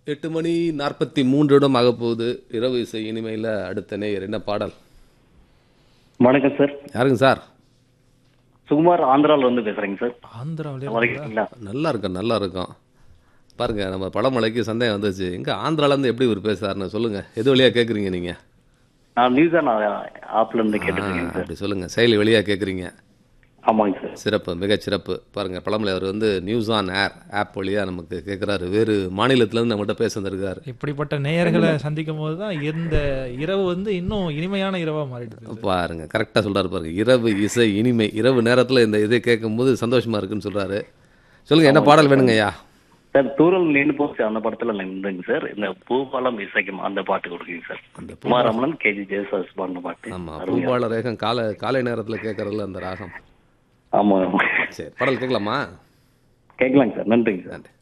எட்டு மணி நாற்பத்தி மூன்றிடம் ஆக போகுது இரவு இசை இனிமையில் அடுத்த நேயர் என்ன பாடல் வணக்கம் சார் யாருங்க சார் சுகுமார் ஆந்திரால இருந்து பேசுறேங்க சார் ஆந்திராவிலே நல்லா இருக்கீங்களா நல்லா இருக்கும் நல்லா இருக்கும் பாருங்க நம்ம பழமலைக்கு சந்தேகம் வந்துச்சு எங்க ஆந்திராலேருந்து எப்படி இவர் பேசுறாருன்னு சொல்லுங்க எது வழியா கேட்குறீங்க நீங்க நான் நியூஸ் ஆன் ஆப்ல இருந்து ஆ, கேட்டுருக்கேங்க சார் அப்படி சொல்லுங்க செயலி வழியா கேட்குறீங்க ஆமாங்க சார் சிறப்பு மிகச் சிறப்பு பாருங்க பழமலை அவர் வந்து நியூஸ் ஆன் ஏர் ஆப் வழியா நமக்கு கேட்குறாரு வேறு மாநிலத்திலேருந்து நம்மகிட்ட பேச வந்திருக்காரு இப்படிப்பட்ட நேயர்களை சந்திக்கும் போது தான் இந்த இரவு வந்து இன்னும் இனிமையான இரவா மாறிடுது பாருங்க கரெக்டாக சொல்றாரு பாருங்க இரவு இசை இனிமை இரவு நேரத்தில் இந்த இதை கேட்கும்போது சந்தோஷமா இருக்குன்னு சொல்றாரு சொல்லுங்க என்ன பாடல் வேணுங்க ஐயா சார் தூரல் நின்று போச்சு அந்த படத்துல இருந்துங்க சார் இந்த பூபாலம் இசைக்கும் அந்த பாட்டு கொடுக்குங்க சார் அந்த குமார் ரமணன் கேஜி ஜெயசாஸ் பாடின பாட்டு ஆமா அருமையா பூபால ரேகம் காலை காலை நேரத்தில் கேட்கறதுல அந்த ராகம் ஆமா ஆமா சரி பாடல் கேட்கலாமா கேட்கலாங்க சார் நன்றிங்க சார் நன்றி